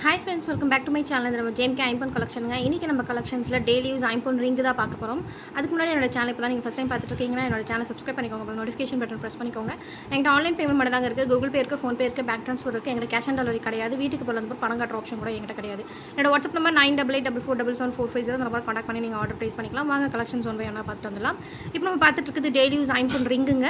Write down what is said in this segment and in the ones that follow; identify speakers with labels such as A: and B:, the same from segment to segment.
A: hi friends welcome back to my channel நம்ம ஜேம்கே ஐம்பன் கலெக்ஷனுங்க இன்றைக்கி நம்ம கலெக்ஷன்ஸில் டெய்லி யூஸ் ஐம்பன் ரிங்கு தான் பார்க்க போகிறோம் அதுக்கு முன்னாடி என்னோட சேனல் இப்போ தான் நீங்கள் ஃபஸ்ட் டைம் பார்த்துட்டு இருக்கீங்கன்னா என்னோட சேனல் சப்ஸ்கிரைப் பண்ணிக்கோங்க அப்புறம் நோட்டிஃபிகேஷன் பட்டன் ப்ரெஸ் பண்ணிக்கோங்க எங்கிட்ட ஆன்லைன் பேமெண்ட் மட்டும் தாங்க இருக்குது கூகுள் பே இருக்குது ஃபோன் பே இருக்குது பேங்க் ட்ரான்ஸ்ஃபர் இருக்குது எங்கிட்ட கேஷ் ஆன் டெலிவரி கிடையாது வீட்டுக்கு போகிறது பணம் கட்டுற ஆப்ஷன் கூட எங்கிட்ட கிடையாது என்னோட WhatsApp number nine double eight double four double seven four five zero அந்த நம்பர் காண்டாக்ட் பண்ணி நீங்கள் ஆர்டர் ப்ளேஸ் பண்ணிக்கலாம் வாங்க கலெக்ஷன்ஸ் ஒன் பை ஒன்றா பார்த்துட்டு வந்துடலாம் இப்போ நம்ம பார்த்துட்டு இருக்குது டெய்லி யூஸ் ஐம்பன் ரிங்குங்க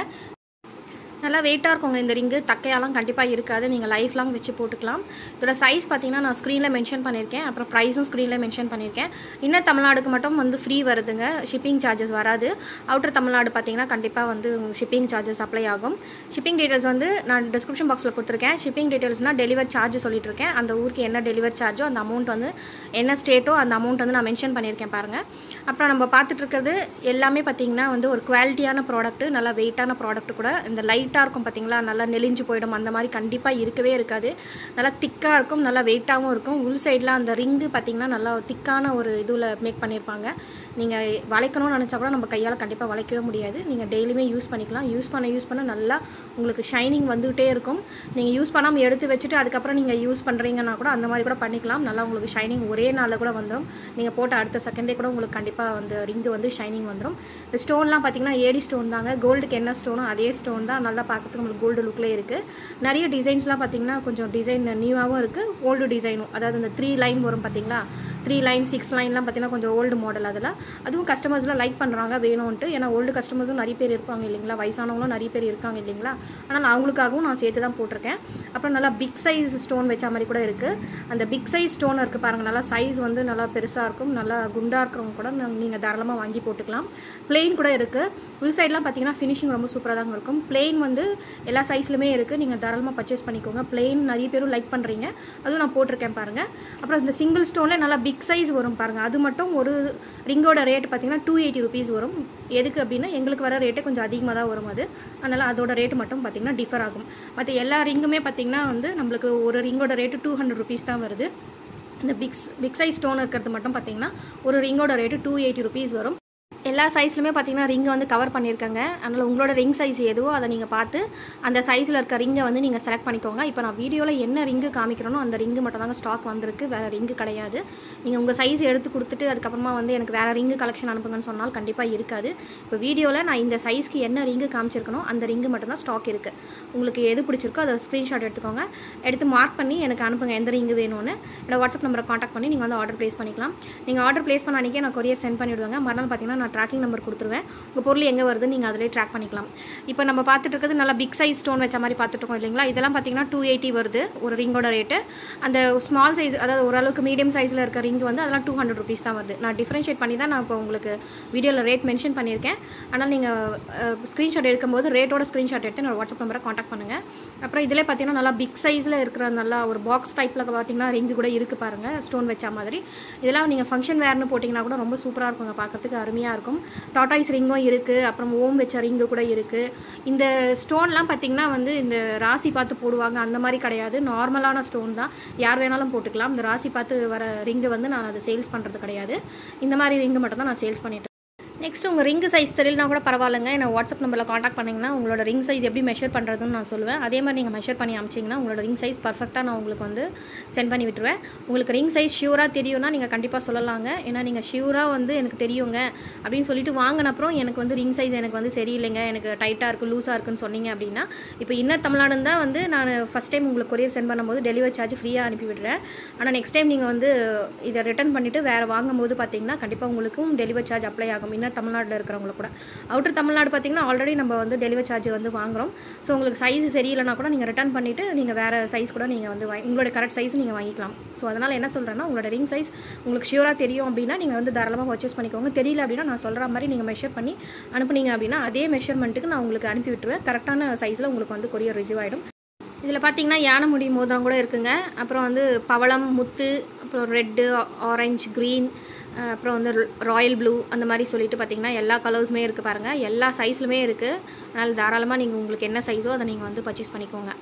A: நல்லா வெயிட்டாக இருக்குங்க இந்த ரிங்கு தக்கையாலாம் கண்டிப்பாக இருக்காது நீங்கள் லைஃப் லாங் வச்சு போட்டுக்கலாம் இதோட சைஸ் பார்த்தீங்கன்னா நான் ஸ்க்ரீனில் மென்ஷன் பண்ணியிருக்கேன் அப்புறம் ப்ரைஸும் ஸ்க்ரீனில் மென்ஷன் பண்ணியிருக்கேன் இன்னும் தமிழ்நாடுக்கு மட்டும் வந்து ஃப்ரீ வருதுங்க ஷிப்பிங் சார்ஜஸ் வராது அவுட்டர் தமிழ்நாடு பார்த்தீங்கன்னா கண்டிப்பாக வந்து ஷிப்பிங் சார்ஜஸ் அப்ளை ஆகும் ஷிப்பிங் டீட்டெயில்ஸ் வந்து நான் டிஸ்கிரிப்ஷன் பாக்ஸில் கொடுத்துருக்கேன் ஷிப்பிங் டீட்டெயில்ஸ்னால் டெலிவர் சார்ஜ் சொல்லிட்டு இருக்கேன் அந்த ஊருக்கு என்ன டெலிவர் சார்ஜோ அந்த அமௌண்ட் வந்து என்ன ஸ்டேட்டோ அந்த அமௌண்ட் வந்து நான் மென்ஷன் பண்ணியிருக்கேன் பாருங்கள் அப்புறம் நம்ம பார்த்துட்டு இருக்கிறது எல்லாமே பார்த்தீங்கன்னா வந்து ஒரு குவாலிட்டியான ப்ராடக்ட்டு நல்லா வெயிட்டான ப்ராடக்ட் கூட இந்த லைட்டாக இருக்கும் பார்த்தீங்களா நல்லா நெளிஞ்சு போயிடும் அந்த மாதிரி கண்டிப்பாக இருக்கவே இருக்காது நல்லா திக்காக இருக்கும் நல்லா வெயிட்டாகவும் இருக்கும் உள் சைடில் அந்த ரிங்கு பார்த்தீங்கன்னா நல்லா திக்கான ஒரு இதில் மேக் பண்ணியிருப்பாங்க நீங்கள் வளைக்கணும்னு நினச்சா கூட நம்ம கையால் கண்டிப்பாக வளைக்கவே முடியாது நீங்கள் டெய்லியுமே யூஸ் பண்ணிக்கலாம் யூஸ் பண்ண யூஸ் பண்ண நல்லா உங்களுக்கு ஷைனிங் வந்துகிட்டே இருக்கும் நீங்கள் யூஸ் பண்ணாமல் எடுத்து வச்சுட்டு அதுக்கப்புறம் நீங்கள் யூஸ் பண்ணுறீங்கன்னா கூட அந்த மாதிரி கூட பண்ணிக்கலாம் நல்லா உங்களுக்கு ஷைனிங் ஒரே நாளில் கூட வந்துடும் நீங்கள் போட்ட அடுத்த செகண்டே கூட உங்களுக்கு கண்டிப்பாக அந்த ரிங்கு வந்து ஷைனிங் வந்துடும் இந்த ஸ்டோன்லாம் பார்த்தீங்கன்னா ஏடி ஸ்டோன் தாங்க கோல்டுக்கு என்ன ஸ்டோனோ அதே ஸ்டோன் தான் நல்லா பார்க்கறதுக்கு உங்களுக்கு கோல்டு லுக்லேயே இருக்குது நிறைய டிசைன்ஸ்லாம் பார்த்தீங்கன்னா கொஞ்சம் டிசைன் நியூவாகவும் இருக்குது ஓல்டு டிசைனும் அதாவது இந்த த்ரீ லைன் வரும் பார்த்தீங்களா த்ரீ லைன் சிக்ஸ் லைன்லாம் பார்த்தீங்கன்னா கொஞ்சம் ஓல்டு மாடல் அதில் அதுவும் கஸ்டமர்ஸ்லாம் லைக் பண்ணுறாங்க வேணும்ன்ட்டு ஏன்னா ஓல்டு கஸ்டமர்ஸும் நிறைய பேர் இருப்பாங்க இல்லைங்களா வயசானவங்களும் நிறைய பேர் இருக்காங்க இல்லைங்களா ஆனால் அவங்களுக்காகவும் நான் சேர்த்து தான் போட்டிருக்கேன் அப்புறம் நல்லா பிக் சைஸ் ஸ்டோன் வச்ச மாதிரி கூட இருக்குது அந்த பிக் சைஸ் ஸ்டோன் இருக்குது பாருங்கள் நல்லா சைஸ் வந்து நல்லா பெருசாக இருக்கும் நல்லா குண்டாக இருக்கிறவங்க கூட நீங்கள் தாராளமாக வாங்கி போட்டுக்கலாம் பிளெயின் கூட இருக்குது உள் சைட்லாம் பார்த்தீங்கன்னா ஃபினிஷிங் ரொம்ப சூப்பராக தான் இருக்கும் பிளெயின் வந்து எல்லா சைஸ்லையுமே இருக்குது நீங்கள் தாராளமாக பர்ச்சேஸ் பண்ணிக்கோங்க பிளெயின் நிறைய பேரும் லைக் பண்ணுறீங்க அதுவும் நான் போட்டிருக்கேன் பாருங்கள் அப்புறம் இந்த சிங்கிள் ஸ்டோனில் நல்லா பிக் சைஸ் வரும் பாருங்கள் அது மட்டும் ஒரு ரிங்கோட ரேட் பார்த்தீங்கன்னா டூ எயிட்டி ருபீஸ் வரும் எதுக்கு அப்படின்னா எங்களுக்கு வர ரேட்டே கொஞ்சம் அதிகமாக தான் வரும் அது அதனால் அதோட ரேட்டு மட்டும் பார்த்திங்கன்னா டிஃபர் ஆகும் மற்ற எல்லா ரிங்குமே பார்த்திங்கன்னா வந்து நம்மளுக்கு ஒரு ரிங்கோட ரேட்டு டூ ஹண்ட்ரட் ருபீஸ் தான் வருது இந்த பிக்ஸ் பிக் சைஸ் ஸ்டோன் இருக்கிறது மட்டும் பார்த்திங்கன்னா ஒரு ரிங்கோட ரேட்டு டூ எயிட்டி ருபீஸ் வரும் எல்லா சைஸ்லையுமே பார்த்தீங்கன்னா ரிங்கை வந்து கவர் பண்ணியிருக்காங்க அதனால் உங்களோட ரிங் சைஸ் எதுவோ அதை நீங்கள் பார்த்து அந்த சைஸில் இருக்க ரிங்கை வந்து நீங்கள் செலக்ட் பண்ணிக்கோங்க இப்போ நான் வீடியோவில் என்ன ரிங்கு காமிக்கிறனோ அந்த ரிங்கு மட்டும் தாங்க ஸ்டாக் வந்திருக்கு வேறு ரிங்கு கிடையாது நீங்கள் உங்கள் சைஸ் எடுத்து கொடுத்துட்டு அதுக்கப்புறமா வந்து எனக்கு வேறு ரிங்கு கலெக்ஷன் அனுப்புங்கன்னு சொன்னால் கண்டிப்பாக இருக்காது இப்போ வீடியோவில் நான் இந்த சைஸ்க்கு என்ன ரிங்கு காமிச்சிருக்கனோ அந்த ரிங்கு மட்டும்தான் ஸ்டாக் இருக்குது உங்களுக்கு எது பிடிச்சிருக்கோ அதை ஸ்க்ரீன்ஷாட் எடுத்துக்கோங்க எடுத்து மார்க் பண்ணி எனக்கு அனுப்புங்க எந்த ரிங்கு வேணும்னு என்னோட வாட்ஸ்அப் நம்பரை காண்டாக்ட் பண்ணி நீங்கள் வந்து ஆர்டர் ப்ளேஸ் பண்ணிக்கலாம் நீங்கள் ஆர்டர் ப்ளேஸ் பண்ண அன்றைக்கே நான் கொரியர் சென்ட் பண்ணிவிடுவாங்க மறுநாள் பார்த்தீங்கன்னா நான் ட்ராக்கிங் நம்பர் கொடுத்துருவேன் உங்கள் பொருள் எங்கே வருதுன்னு நீங்கள் அதிலே ட்ராக் பண்ணிக்கலாம் இப்போ நம்ம பார்த்துட்டு இருக்கிறது நல்லா பிக் சைஸ் ஸ்டோன் வச்ச மாதிரி பார்த்துட்டு இருக்கோம் இல்லைங்களா இதெல்லாம் பார்த்தீங்கன்னா டூ எயிட்டி வருது ஒரு ரிங்கோட ரேட்டு அந்த ஸ்மால் சைஸ் அதாவது ஓரளவுக்கு மீடியம் சைஸில் இருக்க ரிங் வந்து அதெல்லாம் டூ ஹண்ட்ரட் ருபீஸ் தான் வருது நான் டிஃப்ரென்ஷியேட் பண்ணி தான் நான் இப்போ உங்களுக்கு வீடியோவில் ரேட் மென்ஷன் பண்ணியிருக்கேன் ஆனால் நீங்கள் ஸ்க்ரீன்ஷாட் எடுக்கும்போது ரேட்டோட ஸ்க்ரீன்ஷாட் எடுத்து என்னோட வாட்ஸ்அப் நம்பரை காண்டாக்ட் பண்ணுங்கள் அப்புறம் இதில் பார்த்தீங்கன்னா நல்லா பிக் சைஸில் இருக்கிற நல்லா ஒரு பாக்ஸ் டைப்பில் பார்த்தீங்கன்னா ரிங்கு கூட இருக்குது பாருங்கள் ஸ்டோன் வச்ச மாதிரி இதெல்லாம் நீங்கள் ஃபங்க்ஷன் வேர்னு போட்டிங்கன்னா கூட ரொம்ப சூப்பராக இருக்குங்க பார்க்குறதுக்கு அருமையாக இருக்கும் டாட்டாய்ஸ் ரிங்கும் இருக்குது அப்புறம் ஓம் வச்ச ரிங்கு கூட இருக்குது இந்த ஸ்டோன்லாம் பார்த்திங்கன்னா வந்து இந்த ராசி பார்த்து போடுவாங்க அந்த மாதிரி கிடையாது நார்மலான ஸ்டோன் தான் யார் வேணாலும் போட்டுக்கலாம் இந்த ராசி பார்த்து வர ரிங்கு வந்து நான் அதை சேல்ஸ் பண்ணுறது கிடையாது இந்த மாதிரி ரிங்கு மட்டும் தான் நான் சேல்ஸ் பண்ணிட்டு நெக்ஸ்ட் உங்கள் ரிங் சைஸ் தெரியலனா கூட பரவாயில்லைங்க என்ன வாட்ஸ்அப் நம்பரில் காண்டாக்ட் பண்ணிங்கன்னா உங்களோட ரிங் சைஸ் எப்படி மெஷர் பண்ணுறதுன்னு நான் சொல்லுவேன் அதே மாதிரி நீங்கள் மெஷர் பண்ணி அமிச்சிங்கன்னா உங்களோட ரிங் சைஸ் பர்ஃபெக்டாக நான் உங்களுக்கு வந்து சென்ட் பண்ணி விட்டுருவேன் உங்களுக்கு ரிங் சைஸ் ஷியூராக தெரியும்னா நீங்கள் கண்டிப்பாக சொல்லலாங்க ஏன்னா நீங்கள் ஷியூராக வந்து எனக்கு தெரியுங்க அப்படின்னு சொல்லிட்டு வாங்கின அப்புறம் எனக்கு வந்து ரிங் சைஸ் எனக்கு வந்து சரியில்லைங்க எனக்கு டைட்டாக இருக்குது லூஸாக இருக்குன்னு சொன்னீங்க அப்படின்னா இப்போ இன்னர் தமிழ்நாடு தான் வந்து நான் ஃபஸ்ட் டைம் உங்களுக்கு கொரியர் சென்ட் பண்ணும்போது டெலிவரி சார்ஜ் ஃப்ரீயாக அனுப்பி விடுறேன் ஆனால் நெக்ஸ்ட் டைம் நீங்கள் வந்து இதை ரிட்டர்ன் பண்ணிவிட்டு வேறு வாங்கும்போது பார்த்தீங்கன்னா கண்டிப்பாக உங்களுக்கும் டெலிவரி சார்ஜ் அப்ளை ஆகும் இன்னர் தமிழ்நாட்டில் இருக்கிறவங்கள கூட அவுட்டர் தமிழ்நாடு பார்த்தீங்கன்னா ஆல்ரெடி நம்ம வந்து டெலிவரி சார்ஜ் வந்து வாங்குறோம் ஸோ உங்களுக்கு சைஸ் சரியில்லைனா கூட நீங்கள் ரிட்டர்ன் பண்ணிவிட்டு நீங்கள் வேறு சைஸ் கூட நீங்கள் வந்து வாங்கி உங்களோட கரெக்ட் சைஸ் நீங்கள் வாங்கிக்கலாம் ஸோ அதனால் என்ன சொல்கிறேன்னா உங்களோட ரிங் சைஸ் உங்களுக்கு ஷியூராக தெரியும் அப்படின்னா நீங்கள் வந்து தாராளமாக பர்ச்சேஸ் பண்ணிக்கோங்க தெரியல அப்படின்னா நான் சொல்கிற மாதிரி நீங்கள் மெஷர் பண்ணி அனுப்புனீங்க அப்படின்னா அதே மெஷர்மெண்ட்டுக்கு நான் உங்களுக்கு அனுப்பி விட்டுருவேன் கரெக்டான சைஸில் உங்களுக்கு வந்து கொரியர் ரிசீவ் ஆகிடும் இதில் பார்த்தீங்கன்னா யானை முடி மோதிரம் கூட இருக்குங்க அப்புறம் வந்து பவளம் முத்து அப்புறம் ரெட்டு ஆரஞ்சு க்ரீன் அப்புறம் வந்து ராயல் ப்ளூ அந்த மாதிரி சொல்லிட்டு பார்த்தீங்கன்னா எல்லா கலர்ஸுமே இருக்குது பாருங்கள் எல்லா சைஸ்லுமே இருக்குது அதனால் தாராளமாக நீங்கள் உங்களுக்கு என்ன சைஸோ அதை நீங்கள் வந்து பர்ச்சேஸ் பண்ணிக்கோங்க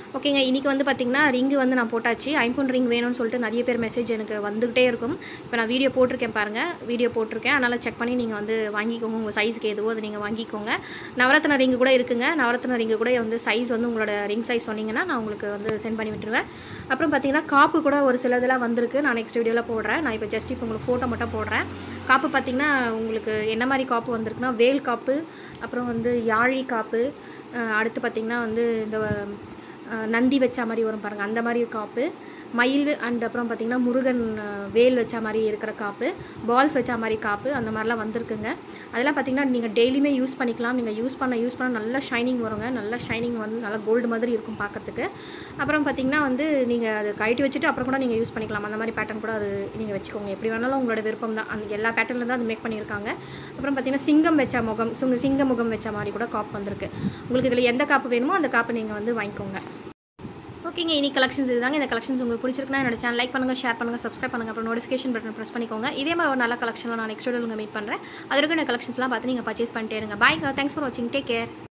A: ஓகேங்க இன்றைக்கி வந்து பார்த்திங்கன்னா ரிங்கு வந்து நான் போட்டாச்சு ஐம்பொன் ரிங் வேணும்னு சொல்லிட்டு நிறைய பேர் மெசேஜ் எனக்கு வந்துகிட்டே இருக்கும் இப்போ நான் வீடியோ போட்டிருக்கேன் பாருங்கள் வீடியோ போட்டிருக்கேன் அதனால் செக் பண்ணி நீங்கள் வந்து வாங்கிக்கோங்க உங்கள் சைஸுக்கு எதுவோ அதை நீங்கள் வாங்கிக்கோங்க நவரத்ன ரிங்கு கூட இருக்குங்க நவரத்ன ரிங்கு கூட வந்து சைஸ் வந்து உங்களோட ரிங் சைஸ் சொன்னீங்கன்னா நான் உங்களுக்கு வந்து சென்ட் பண்ணி விட்டுருவேன் அப்புறம் பார்த்தீங்கன்னா காப்பு கூட ஒரு சிலதெல்லாம் வந்திருக்கு நான் நெக்ஸ்ட் வீடியோவில் போடுறேன் நான் இப்போ ஜஸ்ட் இப்போ உங்களுக்கு ஃபோட்டோ மட்டும் போடுறேன் காப்பு பார்த்திங்கன்னா உங்களுக்கு என்ன மாதிரி காப்பு வந்திருக்குன்னா வேல் காப்பு அப்புறம் வந்து யாழி காப்பு அஹ் அடுத்து பார்த்திங்கன்னா வந்து இந்த அஹ் நந்தி வச்ச மாதிரி வரும் பாருங்கள் அந்த மாதிரி காப்பு மயில் அண்ட் அப்புறம் பார்த்திங்கன்னா முருகன் அஹ், வேல் வச்ச மாதிரி இருக்கிற காப்பு பால்ஸ் வச்ச மாதிரி காப்பு அந்த மாதிரிலாம் வந்திருக்குங்க அதெல்லாம் பார்த்திங்கன்னா நீங்கள் டெய்லியுமே யூஸ் பண்ணிக்கலாம் நீங்கள் யூஸ் பண்ண யூஸ் பண்ண நல்ல ஷைனிங் வருங்க நல்ல ஷைனிங் வந்து நல்லா கோல்டு மாதிரி இருக்கும் பார்க்கறதுக்கு அப்புறம் பார்த்திங்கன்னா வந்து நீங்கள் அது கழட்டி வச்சுட்டு அப்புறம் கூட நீங்கள் யூஸ் பண்ணிக்கலாம் அந்த மாதிரி பேட்டர்ன் கூட அது நீங்கள் வச்சுக்கோங்க எப்படி வேணாலும் உங்களோட விருப்பம் தான் அந்த எல்லா பேட்டர்னில் தான் அது மேக் பண்ணியிருக்காங்க அப்புறம் பார்த்திங்கன்னா சிங்கம் வச்ச முகம் சுங்க சிங்க முகம் வச்ச மாதிரி கூட காப்பு வந்திருக்கு உங்களுக்கு இதில் எந்த காப்பு வேணுமோ அந்த காப்பு நீங்கள் வந்து வாங்கிக்கோங்க ஓகேங்க இனி கலெக்ஷன்ஸ் இதுதாங்க இந்த கலெக்ஷன்ஸ் உங்களுக்கு பிடிச்சிருக்குன்னா என்னோட சேனல் லைக் பண்ணுங்கள் ஷேர் பண்ணுங்கள் சப்ஸ்கிரைப் பண்ணுங்கள் அப்புறம் நோட்டிஃபிகேஷன் பட்டன் ப்ரெஸ் பண்ணிக்கோங்க இதே மாதிரி ஒரு நல்ல கலெக்ஷனில் நான் நெக்ஸ்ட் வீடியோ உங்கள் மீட் பண்ணுறேன் அது வரைக்கும் இந்த கலெக்ஷன்ஸ்லாம் பார்த்து நீங்கள் பர்ச்சேஸ் பண்ணிட்டே இருங்க பாய் தேங்க்ஸ் ஃபார் வாட்சிங் டேக் கேர்